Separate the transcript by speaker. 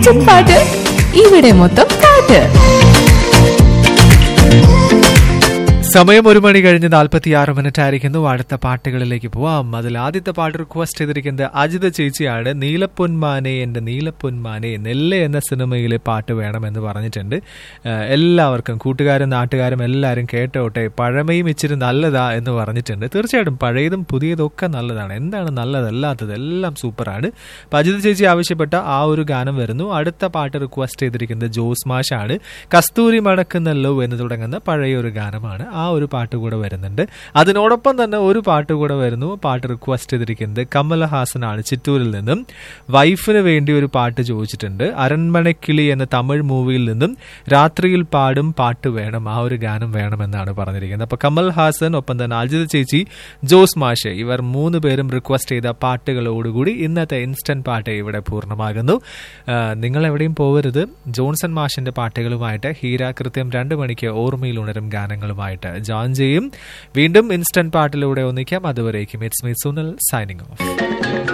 Speaker 1: instant പാട്ട് ഇവിടെ മൊത്തം പാട്ട്
Speaker 2: സമയം ഒരു മണി കഴിഞ്ഞ് നാൽപ്പത്തി ആറ് മിനിറ്റ് ആയിരിക്കുന്നു അടുത്ത പാട്ടുകളിലേക്ക് പോവാം അതിൽ ആദ്യത്തെ പാട്ട് റിക്വസ്റ്റ് ചെയ്തിരിക്കുന്നത് അജിത ചേച്ചിയാണ് നീലപ്പൊന്മാനെ എന്റെ നീലപ്പൊന്മാനെ നെല്ല് എന്ന സിനിമയിലെ പാട്ട് വേണമെന്ന് പറഞ്ഞിട്ടുണ്ട് ഏഹ് എല്ലാവർക്കും കൂട്ടുകാരും നാട്ടുകാരും എല്ലാവരും കേട്ടോട്ടെ പഴമയും ഇച്ചിരി നല്ലതാ എന്ന് പറഞ്ഞിട്ടുണ്ട് തീർച്ചയായിട്ടും പഴയതും പുതിയതും ഒക്കെ നല്ലതാണ് എന്താണ് നല്ലതല്ലാത്തത് എല്ലാം സൂപ്പറാണ് അപ്പൊ അജിത ചേച്ചി ആവശ്യപ്പെട്ട ആ ഒരു ഗാനം വരുന്നു അടുത്ത പാട്ട് റിക്വസ്റ്റ് ചെയ്തിരിക്കുന്നത് ജോസ് മാഷാണ് കസ്തൂരി മണക്കുന്നല്ലോ എന്ന് തുടങ്ങുന്ന പഴയ ഒരു ഗാനമാണ് ആ ഒരു പാട്ട് കൂടെ വരുന്നുണ്ട് അതിനോടൊപ്പം തന്നെ ഒരു പാട്ട് കൂടെ വരുന്നു പാട്ട് റിക്വസ്റ്റ് ചെയ്തിരിക്കുന്നത് കമലഹാസനാണ് ചിറ്റൂരിൽ നിന്നും വൈഫിന് വേണ്ടി ഒരു പാട്ട് ചോദിച്ചിട്ടുണ്ട് അരൺമണക്കിളി എന്ന തമിഴ് മൂവിയിൽ നിന്നും രാത്രിയിൽ പാടും പാട്ട് വേണം ആ ഒരു ഗാനം വേണമെന്നാണ് പറഞ്ഞിരിക്കുന്നത് അപ്പൊ കമൽ ഹാസൻ ഒപ്പം തന്നെ അജിത് ചേച്ചി ജോസ് മാഷെ ഇവർ മൂന്ന് പേരും റിക്വസ്റ്റ് ചെയ്ത പാട്ടുകളോടുകൂടി ഇന്നത്തെ ഇൻസ്റ്റന്റ് പാട്ട് ഇവിടെ പൂർണ്ണമാകുന്നു ആ, നിങ്ങൾ എവിടെയും പോകരുത് ജോൺസൺ മാഷിന്റെ പാട്ടുകളുമായിട്ട് ഹീര കൃത്യം രണ്ട് മണിക്ക് ഓർമ്മയിൽ ഉണരും ഗാനങ്ങളുമായിട്ട് ജോയിൻ ചെയ്യും വീണ്ടും ഇൻസ്റ്റന്റ് പാട്ടിലൂടെ ഒന്നിക്കാം അതുവരേക്കും it's me Sunal signing of